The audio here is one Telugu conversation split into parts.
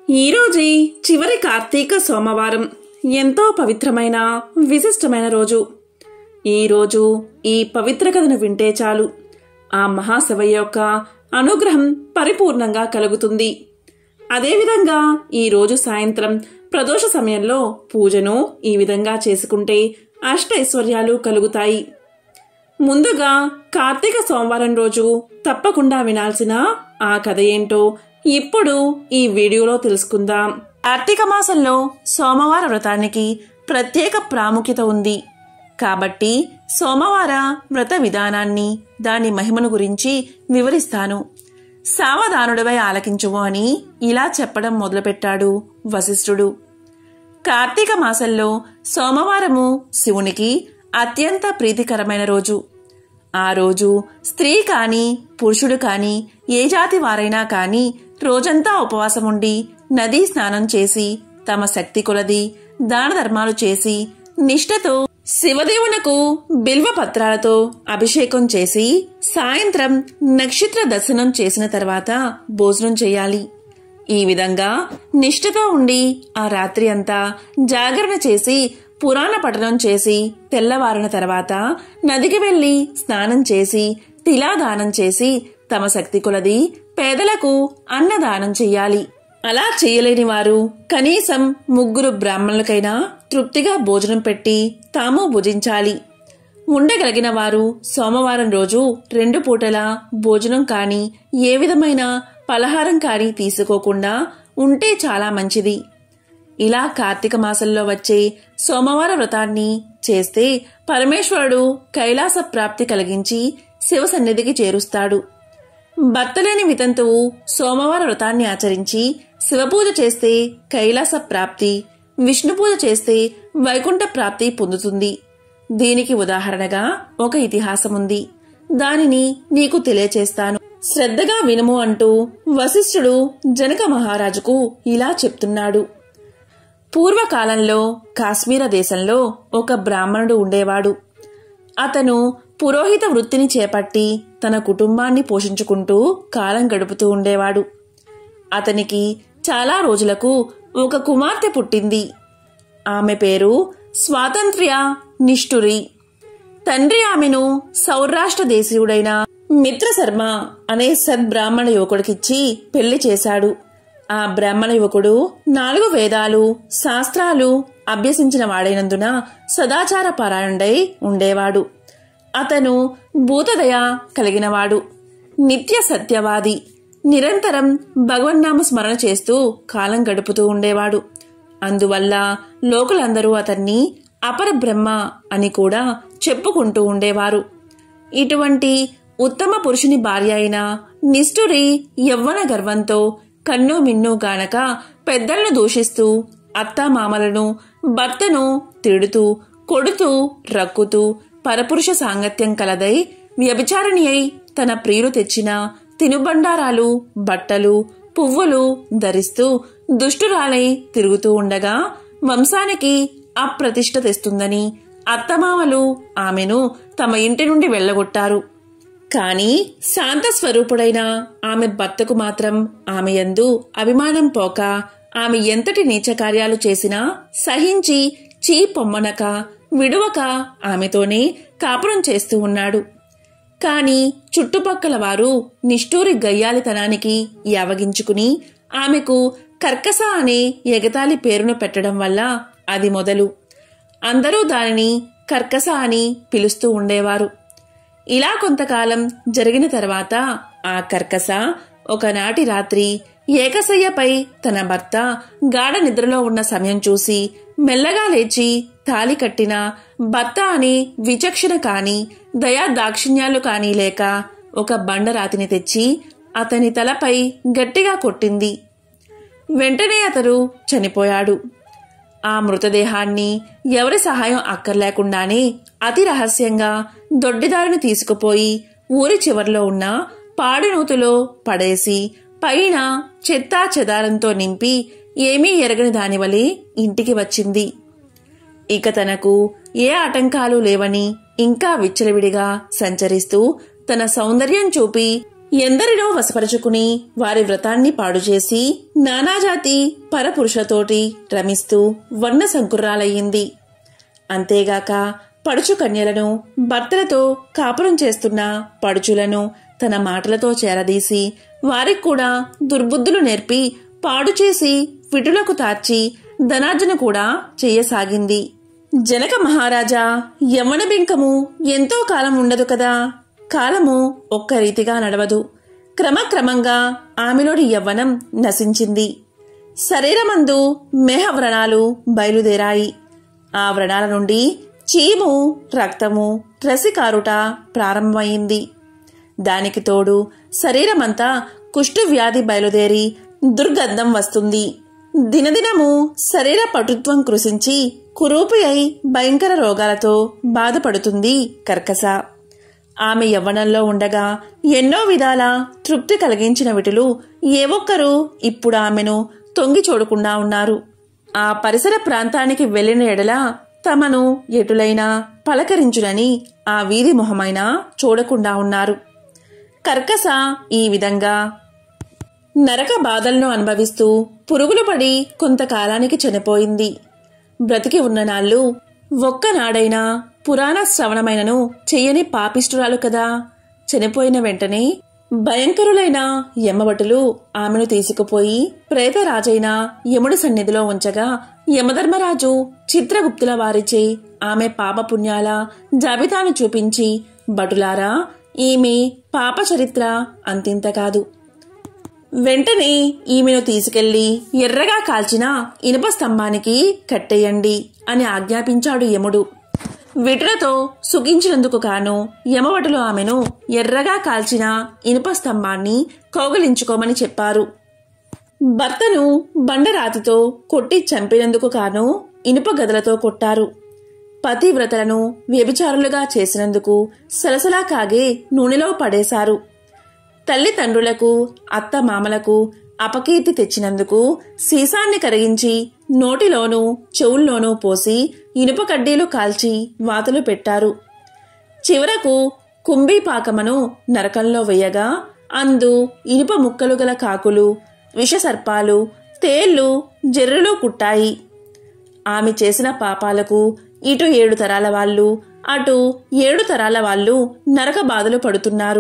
ఈరోజు చివరి కార్తీక సోమవారం ఎంతో పవిత్రమైన విశిష్టమైన రోజు ఈ రోజు ఈ పవిత్ర కథను వింటే చాలు ఆ మహాశివ యొక్క అనుగ్రహం పరిపూర్ణంగా కలుగుతుంది అదేవిధంగా ఈ రోజు సాయంత్రం ప్రదోష సమయంలో పూజను ఈ విధంగా చేసుకుంటే అష్టైశ్వర్యాలు కలుగుతాయి ముందుగా కార్తీక సోమవారం రోజు తప్పకుండా వినాల్సిన ఆ కథ ఏంటో ఇప్పుడు ఈ వీడియోలో తెలుసుకుందాం కార్తీక మాసంలో సోమవార వ్రతానికి ప్రత్యేక ప్రాముఖ్యత ఉంది కాబట్టి సోమవార వ్రత విధానాన్ని దాని మహిమను గురించి వివరిస్తాను సావధానుడివై ఆలకించుము అని ఇలా చెప్పడం మొదలుపెట్టాడు వశిష్ఠుడు కార్తీక మాసంలో సోమవారము శివునికి అత్యంత ప్రీతికరమైన రోజు ఆ రోజు స్త్రీ కాని పురుషుడు కాని ఏ జాతి వారైనా కాని రోజంతా ఉపవాసం ఉండి నదీ స్నానం చేసి తమ శక్తి కొలది దాన ధర్మాలు చేసి నిష్ఠతో శివదేవునకు బిల్వ పత్రాలతో అభిషేకం చేసి సాయంత్రం నక్షత్ర దర్శనం చేసిన తర్వాత భోజనం చేయాలి ఈ విధంగా నిష్ఠతో ఉండి ఆ రాత్రి అంతా జాగరణ చేసి పురాణ పఠనం చేసి తెల్లవారిన తర్వాత నదికి వెళ్లి స్నానం చేసి తిలాదానం చేసి తమ శక్తి కొలది పేదలకు అన్నదానం చెయ్యాలి అలా చేయలేని వారు కనీసం ముగ్గురు బ్రాహ్మణులకైనా తృప్తిగా భోజనం పెట్టి తాము భుజించాలి ఉండగలిగిన వారు సోమవారం రోజు రెండు పూటల భోజనం కాని ఏ విధమైన పలహారం కాని తీసుకోకుండా ఉంటే చాలా మంచిది ఇలా కార్తీక మాసంలో వచ్చే సోమవార వ్రతాన్ని చేస్తే పరమేశ్వరుడు కైలాస ప్రాప్తి కలిగించి శివ సన్నిధికి చేరుస్తాడు భర్తలేని వితంతువు సోమవార వ్రతాన్ని ఆచరించి శివపూజ చేస్తే కైలాస ప్రాప్తి విష్ణు పూజ చేస్తే వైకుంఠ ప్రాప్తి పొందుతుంది దీనికి ఉదాహరణగా ఒక ఇతిహాసం ఉంది దానిని నీకు తెలియచేస్తాను శ్రద్ధగా వినుము అంటూ వశిష్ఠుడు జనక మహారాజుకు ఇలా చెప్తున్నాడు పూర్వకాలంలో కాశ్మీర దేశంలో ఒక బ్రాహ్మణుడు ఉండేవాడు అతను పురోహిత వృత్తిని చేపట్టి తన కుటుంబాన్ని పోషించుకుంటూ కాలం గడుపుతూ ఉండేవాడు అతనికి చాలా రోజులకు ఒక కుమార్తె పుట్టింది ఆమె పేరు స్వాతంత్ర్య నిష్ఠురి తండ్రి ఆమెను సౌరాష్ట్ర దేశీయుడైన మిత్రశర్మ అనే సద్బ్రాహ్మణ యువకుడికిచ్చి పెళ్లి చేశాడు ఆ బ్రాహ్మణ యువకుడు నాలుగు వేదాలు శాస్త్రాలు అభ్యసించిన వాడైనందున సదాచార పారాయణుడై ఉండేవాడు అతను భూతదయ కలిగినవాడు నిత్య సత్యవాది నిరంతరం భగవన్నామ స్మరణ చేస్తూ కాలం గడుపుతూ ఉండేవాడు అందువల్ల లోకులందరూ అతన్ని అపర బ్రహ్మ అని కూడా చెప్పుకుంటూ ఉండేవారు ఇటువంటి ఉత్తమ పురుషుని భార్య అయిన నిష్ఠురి యవ్వన గర్వంతో కన్ను మిన్ను గానక పెద్దలను దూషిస్తూ అత్తామామలను భర్తను తిడుతూ కొడుతూ రక్కుతూ పరపురుష సాంగత్యం కలదై వ్యభిచారిణి అయి తన ప్రియులు తెచ్చిన తినుబండారాలు బట్టలు పువ్వులు ధరిస్తూ దుష్టురాలై తిరుగుతూ ఉండగా వంశానికి అప్రతిష్ట తెస్తుందని అత్తమామలు ఆమెను తమ ఇంటి నుండి వెళ్లగొట్టారు కాని శాంత స్వరూపుడైన ఆమె భర్తకు మాత్రం ఆమె యందు అభిమానం పోక ఆమె ఎంతటి నీచ కార్యాలు చేసినా సహించి చీ పొమ్మనక విడువక ఆమెతోనే కాపురం చేస్తూ ఉన్నాడు కాని చుట్టుపక్కల వారు నిష్ఠూరి గయ్యాలితనానికి యావగించుకుని ఆమెకు కర్కస అనే ఎగతాళి పేరును పెట్టడం వల్ల అది మొదలు అందరూ దానిని కర్కస అని పిలుస్తూ ఉండేవారు ఇలా కొంతకాలం జరిగిన తర్వాత ఆ కర్కస ఒకనాటి రాత్రి ఏకశయ్యపై తన భర్త గాఢ నిద్రలో ఉన్న సమయం చూసి మెల్లగా లేచి తాలి కట్టిన భర్త అని విచక్షణ కాని దయా దాక్షిణ్యాలు కాని లేక ఒక బండరాతిని తెచ్చి అతని తలపై గట్టిగా కొట్టింది వెంటనే అతడు చనిపోయాడు ఆ మృతదేహాన్ని ఎవరి సహాయం అక్కర్లేకుండానే అతి రహస్యంగా దొడ్డిదారిని తీసుకుపోయి ఊరి చివర్లో ఉన్న పాడినూతులో పడేసి పైన చెత్తా చెదారంతో నింపి ఏమీ ఎరగని దానివలే ఇంటికి వచ్చింది ఇక తనకు ఏ ఆటంకాలు లేవని ఇంకా విచ్చలవిడిగా సంచరిస్తూ తన సౌందర్యం చూపి ఎందరినో వశపరుచుకుని వారి వ్రతాన్ని పాడు చేసి నానాజాతి పరపురుషులతోటి రమిస్తూ వర్ణ సంకుర్రాలయ్యింది అంతేగాక పడుచు కన్యలను భర్తలతో కాపురం చేస్తున్న పడుచులను తన మాటలతో చేరదీసి వారికి కూడా దుర్బుద్ధులు నేర్పి పాడు చేసి విటులకు తార్చి ధనార్జన కూడా చెయ్యసాగింది జనక మహారాజా యమన బింకము ఎంతో కాలం ఉండదు కదా కాలము ఒక్క రీతిగా నడవదు క్రమక్రమంగా ఆమెలోని యవ్వనం నశించింది శరీరమందు మేహ వ్రణాలు బయలుదేరాయి ఆ వ్రణాల నుండి చీము రక్తము రసికారుట ప్రారంభమైంది దానికి తోడు శరీరమంతా కుష్టు వ్యాధి బయలుదేరి దుర్గంధం వస్తుంది దినదినము శరీర పటుత్వం కృషించి కురూపి అయి భయంకర రోగాలతో బాధపడుతుంది కర్కస ఆమె యవ్వనంలో ఉండగా ఎన్నో విధాల తృప్తి కలిగించిన విటులు ఏ ఒక్కరూ ఇప్పుడు ఆమెను తొంగి చూడకుండా ఉన్నారు ఆ పరిసర ప్రాంతానికి వెళ్లిన ఎడల తమను ఎటులైనా పలకరించునని ఆ వీధి మొహమైనా చూడకుండా ఉన్నారు కర్కస ఈ విధంగా నరక బాధలను అనుభవిస్తూ పురుగులు పడి కొంతకాలానికి చనిపోయింది బ్రతికి ఉన్న నాళ్ళు ఒక్కనాడైనా పురాణ శ్రవణమైనను చెయ్యని పాపిష్టురాలు కదా చనిపోయిన వెంటనే భయంకరులైన యమభటులు ఆమెను తీసుకుపోయి ప్రేతరాజైన యముడి సన్నిధిలో ఉంచగా యమధర్మరాజు చిత్రగుప్తుల వారిచే ఆమె పాపపుణ్యాల జాబితాను చూపించి భటులారా ఈమె పాప చరిత్ర అంతింత కాదు వెంటనే ఈమెను తీసుకెళ్లి ఎర్రగా కాల్చిన ఇనుప స్తంభానికి కట్టేయండి అని ఆజ్ఞాపించాడు యముడు విటులతో సుఖించినందుకు కాను యమవటులు ఆమెను ఎర్రగా కాల్చిన ఇనుప స్తంభాన్ని కౌగలించుకోమని చెప్పారు భర్తను బండరాతితో కొట్టి చంపినందుకు కాను ఇనుప గదలతో కొట్టారు పతివ్రతలను వ్యభిచారులుగా చేసినందుకు సలసలా కాగే నూనెలో పడేశారు తల్లిదండ్రులకు అత్త మామలకు అపకీర్తి తెచ్చినందుకు సీసాన్ని కరిగించి నోటిలోనూ చెవుల్లోనూ పోసి ఇనుప కడ్డీలు కాల్చి వాతలు పెట్టారు చివరకు కుంభీపాకమను నరకంలో వేయగా అందు ఇనుప ముక్కలు గల కాకులు విషసర్పాలు తేళ్లు జర్రులు కుట్టాయి ఆమె చేసిన పాపాలకు ఇటు ఏడు తరాల వాళ్ళు అటు ఏడు తరాల వాళ్ళు నరక బాధలు పడుతున్నారు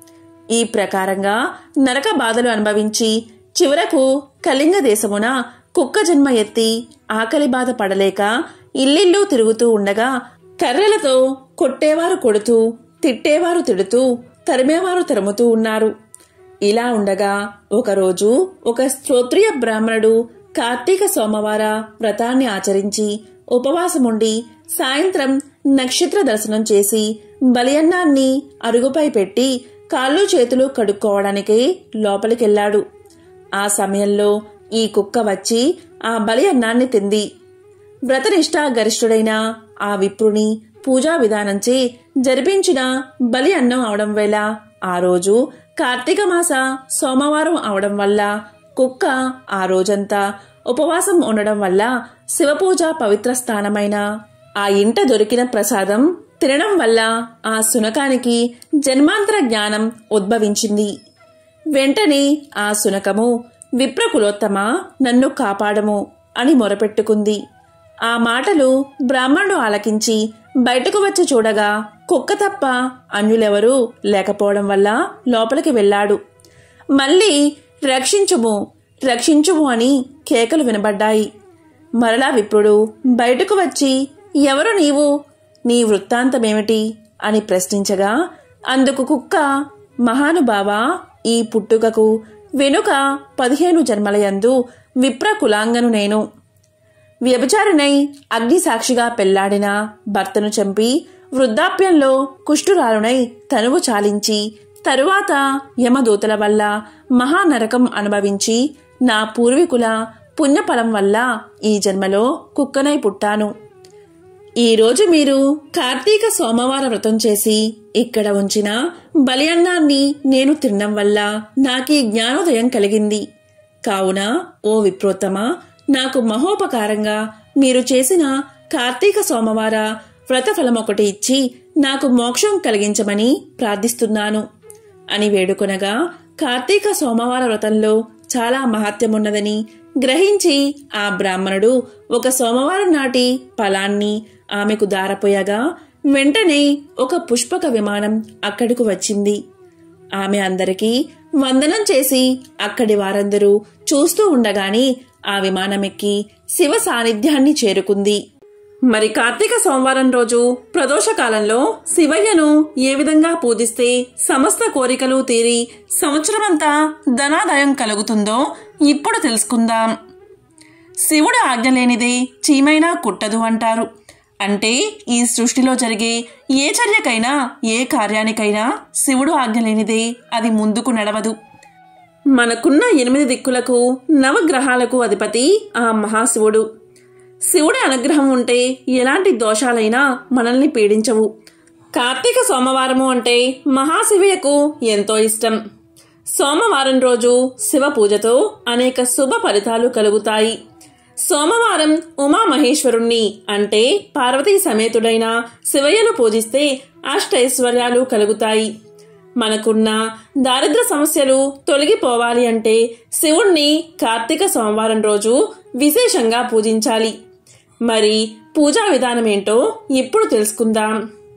ఈ ప్రకారంగా నరక బాధలు అనుభవించి చివరకు కళింగ దేశమున కుక్క జన్మ ఎత్తి ఆకలి బాధ పడలేక ఇల్లిల్లు తిరుగుతూ ఉండగా కర్రలతో కొట్టేవారు కొడుతూ తిట్టేవారు తిడుతూ తరిమేవారు తరుముతూ ఉన్నారు ఇలా ఉండగా ఒకరోజు ఒక శ్రోత్రియ బ్రాహ్మణుడు కార్తీక సోమవార వ్రతాన్ని ఆచరించి ఉపవాసముండి సాయంత్రం నక్షత్ర దర్శనం చేసి బలియన్నాన్ని అరుగుపై పెట్టి కాళ్ళు చేతులు కడుక్కోవడానికి లోపలికెళ్లాడు ఆ సమయంలో ఈ కుక్క వచ్చి ఆ బలి అన్నాన్ని తింది వ్రతనిష్ఠా గరిష్ఠుడైన ఆ విప్రుని పూజా విధానంచే జరిపించిన బలి అన్నం అవడం వేళ ఆ రోజు కార్తీక మాస సోమవారం అవడం వల్ల కుక్క ఆ రోజంతా ఉపవాసం ఉండడం వల్ల శివపూజ పవిత్ర స్థానమైన ఆ ఇంట దొరికిన ప్రసాదం తినడం వల్ల ఆ సునకానికి జన్మాంతర జ్ఞానం ఉద్భవించింది వెంటనే ఆ సునకము విప్రకులోత్తమ నన్ను కాపాడము అని మొరపెట్టుకుంది ఆ మాటలు బ్రాహ్మణుడు ఆలకించి బయటకు వచ్చి చూడగా కుక్క తప్ప అన్యులెవరూ లేకపోవడం వల్ల లోపలికి వెళ్ళాడు మళ్ళీ రక్షించుము రక్షించుము అని కేకలు వినబడ్డాయి మరలా విప్రుడు బయటకు వచ్చి ఎవరు నీవు నీ వృత్తాంతమేమిటి అని ప్రశ్నించగా అందుకు కుక్క మహానుభావ ఈ పుట్టుకకు వెనుక పదిహేను జన్మలయందు విప్ర కులాంగను నేను వ్యభిచారినై అగ్నిసాక్షిగా పెళ్లాడిన భర్తను చంపి వృద్ధాప్యంలో కుష్ఠురాలునై తనువు చాలించి తరువాత యమదూతల వల్ల మహానరకం అనుభవించి నా పూర్వీకుల పుణ్యఫలం వల్ల ఈ జన్మలో కుక్కనై పుట్టాను ఈ రోజు మీరు కార్తీక సోమవార వ్రతం చేసి ఇక్కడ ఉంచిన బలి అన్నాన్ని నేను తినడం వల్ల నాకీ జ్ఞానోదయం కలిగింది కావున ఓ విప్రోత్తమ నాకు మహోపకారంగా మీరు చేసిన కార్తీక సోమవార వ్రతఫలం ఒకటి ఇచ్చి నాకు మోక్షం కలిగించమని ప్రార్థిస్తున్నాను అని వేడుకొనగా కార్తీక సోమవార వ్రతంలో చాలా మహత్యమున్నదని గ్రహించి ఆ బ్రాహ్మణుడు ఒక సోమవారం నాటి ఫలాన్ని ఆమెకు దారపోయగా వెంటనే ఒక పుష్పక విమానం అక్కడికి వచ్చింది ఆమె అందరికీ వందనం చేసి అక్కడి వారందరూ చూస్తూ ఉండగానే ఆ విమానమెక్కి శివ సాన్నిధ్యాన్ని చేరుకుంది మరి కార్తీక సోమవారం రోజు ప్రదోష కాలంలో శివయ్యను ఏ విధంగా పూజిస్తే సమస్త కోరికలు తీరి సంవత్సరమంతా ధనాదాయం కలుగుతుందో ఇప్పుడు తెలుసుకుందాం శివుడు ఆజ్ఞ లేనిదే చీమైనా కుట్టదు అంటారు అంటే ఈ సృష్టిలో జరిగే ఏ చర్యకైనా ఏ కార్యానికైనా శివుడు ఆజ్ఞ లేనిదే అది ముందుకు నడవదు మనకున్న ఎనిమిది దిక్కులకు నవగ్రహాలకు అధిపతి ఆ మహాశివుడు శివుడి అనుగ్రహం ఉంటే ఎలాంటి దోషాలైనా మనల్ని పీడించవు కార్తీక సోమవారము అంటే మహాశివయ్యకు ఎంతో ఇష్టం సోమవారం రోజు శివ పూజతో అనేక శుభ ఫలితాలు కలుగుతాయి సోమవారం ఉమామహేశ్వరుణ్ణి అంటే పార్వతీ సమేతుడైన శివయ్యను పూజిస్తే అష్టైశ్వర్యాలు కలుగుతాయి మనకున్న దారిద్ర సమస్యలు తొలగిపోవాలి అంటే శివుణ్ణి కార్తీక సోమవారం రోజు విశేషంగా పూజించాలి మరి పూజా విధానం ఏంటో ఇప్పుడు తెలుసుకుందాం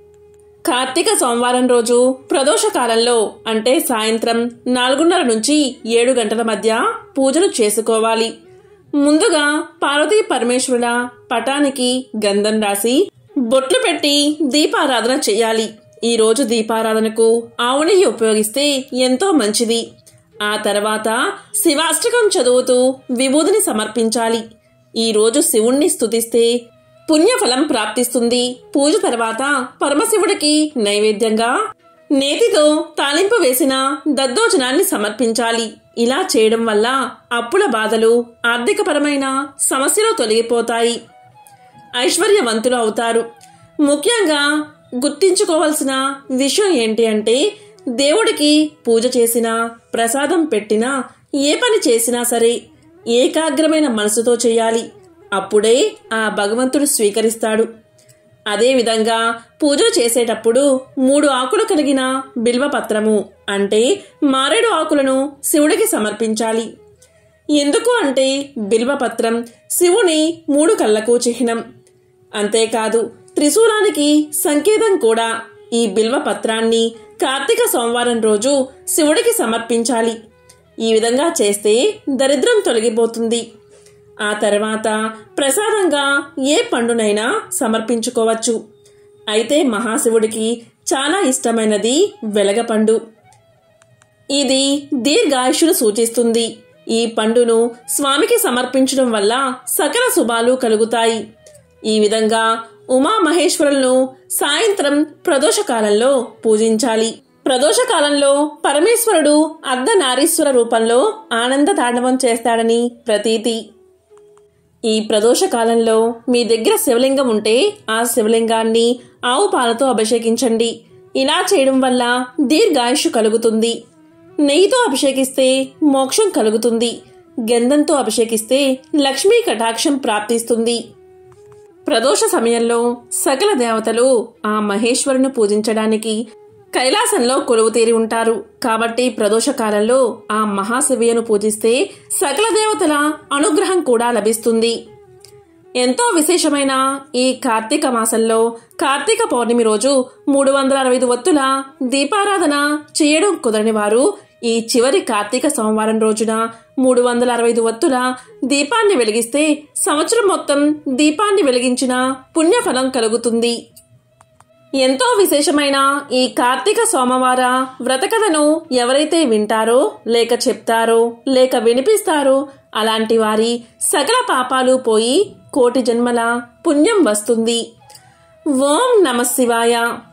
కార్తీక సోమవారం రోజు ప్రదోష కాలంలో అంటే సాయంత్రం నాలుగున్నర నుంచి ఏడు గంటల మధ్య పూజలు చేసుకోవాలి ముందుగా పార్వతీ పరమేశ్వరుల పటానికి గంధం రాసి బొట్లు పెట్టి దీపారాధన చేయాలి ఈ రోజు దీపారాధనకు ఆవు నెయ్యి ఉపయోగిస్తే ఎంతో మంచిది ఆ తర్వాత శివాష్టకం చదువుతూ విభూదిని సమర్పించాలి ఈ రోజు శివుణ్ణి స్తుతిస్తే పుణ్యఫలం ప్రాప్తిస్తుంది పూజ తర్వాత పరమశివుడికి నైవేద్యంగా నేతితో తాలింపు వేసిన దద్దోజనాన్ని సమర్పించాలి ఇలా చేయడం వల్ల అప్పుల బాధలు ఆర్థికపరమైన సమస్యలు తొలగిపోతాయి ఐశ్వర్యవంతులు అవుతారు ముఖ్యంగా గుర్తించుకోవాల్సిన విషయం ఏంటి అంటే దేవుడికి పూజ చేసినా ప్రసాదం పెట్టినా ఏ పని చేసినా సరే ఏకాగ్రమైన మనసుతో చేయాలి అప్పుడే ఆ భగవంతుడు స్వీకరిస్తాడు అదేవిధంగా పూజలు చేసేటప్పుడు మూడు ఆకులు కలిగిన బిల్వపత్రము అంటే మారేడు ఆకులను శివుడికి సమర్పించాలి ఎందుకు అంటే బిల్వపత్రం శివుని మూడు కళ్ళకు చిహ్నం అంతేకాదు త్రిశూలానికి సంకేతం కూడా ఈ బిల్వపత్రాన్ని కార్తీక సోమవారం రోజు శివుడికి సమర్పించాలి ఈ విధంగా చేస్తే దరిద్రం తొలగిపోతుంది ఆ తర్వాత ప్రసాదంగా ఏ పండునైనా సమర్పించుకోవచ్చు అయితే మహాశివుడికి చాలా ఇష్టమైనది వెలగపండు ఇది దీర్ఘాయుషును సూచిస్తుంది ఈ పండును స్వామికి సమర్పించడం వల్ల సకల శుభాలు కలుగుతాయి ఈ విధంగా ఉమామహేశ్వరులను సాయంత్రం ప్రదోషకాలంలో పూజించాలి ప్రదోషకాలంలో పరమేశ్వరుడు అర్ధనారీశ్వర రూపంలో ఆనంద తాండవం చేస్తాడని ప్రతీతి ఈ ప్రదోష కాలంలో మీ దగ్గర శివలింగం ఉంటే ఆ శివలింగాన్ని ఆవు పాలతో అభిషేకించండి ఇలా చేయడం వల్ల దీర్ఘాయుషు కలుగుతుంది నెయ్యితో అభిషేకిస్తే మోక్షం కలుగుతుంది గంధంతో అభిషేకిస్తే లక్ష్మీ కటాక్షం ప్రాప్తిస్తుంది ప్రదోష సమయంలో సకల దేవతలు ఆ మహేశ్వరుని పూజించడానికి కైలాసంలో కొలువు తీరి ఉంటారు కాబట్టి ప్రదోష కాలంలో ఆ మహాశివయ్యను పూజిస్తే సకల దేవతల అనుగ్రహం కూడా లభిస్తుంది ఎంతో విశేషమైన ఈ కార్తీక మాసంలో కార్తీక పౌర్ణమి రోజు మూడు వందల అరవై ఐదు ఒత్తుల దీపారాధన చేయడం కుదరని వారు ఈ చివరి కార్తీక సోమవారం రోజున మూడు వందల అరవై ఐదు ఒత్తుల దీపాన్ని వెలిగిస్తే సంవత్సరం మొత్తం దీపాన్ని వెలిగించిన పుణ్యఫలం కలుగుతుంది ఎంతో విశేషమైన ఈ కార్తీక సోమవార వ్రతకథను ఎవరైతే వింటారో లేక చెప్తారో లేక వినిపిస్తారో అలాంటి వారి సకల పాపాలు పోయి కోటి జన్మల పుణ్యం వస్తుంది ఓం నమ శివాయ